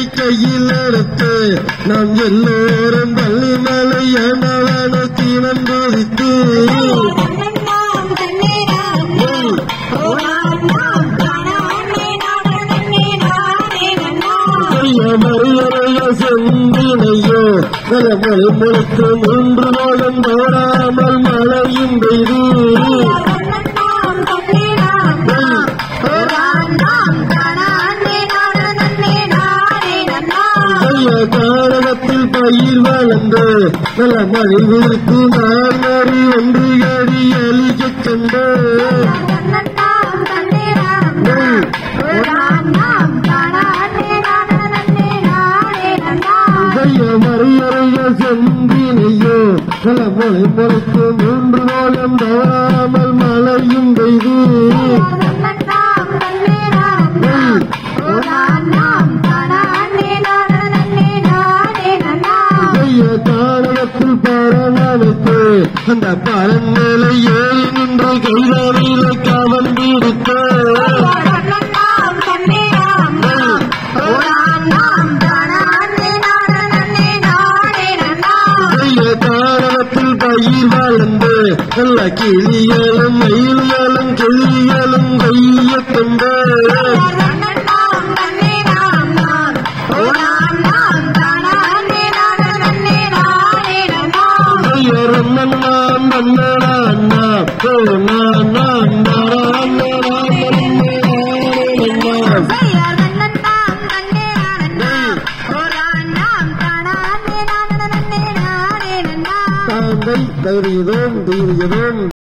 கையில் எடுத்து நாம் எல்லோரும் பள்ளி மலையானவனை தீனம் போதித்து தன்னன்னாம் தன்னேனாம் நாம். ஓராண்டாம் தானானே நானே நானே நன்னாம். மறியறைய செந்தினையோ மலை முழுக்க மூன்று மாதம் தோறாமல் மழையும் பெய்து தன்னன்னாம் தன்னேனாம் நாம். ஓராண்டாம் தானானே நானே நானே நன்னாம். ஐய காரணத்தில் பயிர் வளர்ந்து நல்ல மழை விழுத்து நான் மறி ஒன்று அடி அழிக்கச் சென்று தன்னன்னாம் தன்னேனாம் நாம். ஓராண்டாம் தானானே நானே நானே நன்னாம். ஐய மறியறைய செந்தினையோ நல்ல மழை முழுக்க மூன்று மாதம் தோறாமல் மழையும் பெய்து தன்னன்னாம் தன்னேனாம் நாம். ஓராண்டாம் தானானே நானே நானே நன்னாம். ஐய காரணத்தில் பரவனுக்கு அந்த பரன் மேலே ஏறி நின்று கைதானில கவர்ந்திருக்க தன்னன்னாம் தன்னேனாம் நாம். ஓராண்டாம் தானானே நானே நானே நன்னாம். ஐய காரணத்தில் பயிர் வளர்ந்து நல்ல கிளிகளும் மயில்களும் கிளிகளும் கைய கொண்டு தன்னன்னாம் தன்னேனாம் நாம். ஓராண்டாம் தானானே நானே நானே நன்னாம். ஐயரும் நான் நன்னா ஓ நான் நான் நான் ஐயா தன்னன்னாம் தன்னேனாம் நாம். ஓராண்டாம் தானானே நானே நானே நன்னாம். தாங்கள் தைரியதோம் தைரியதோம்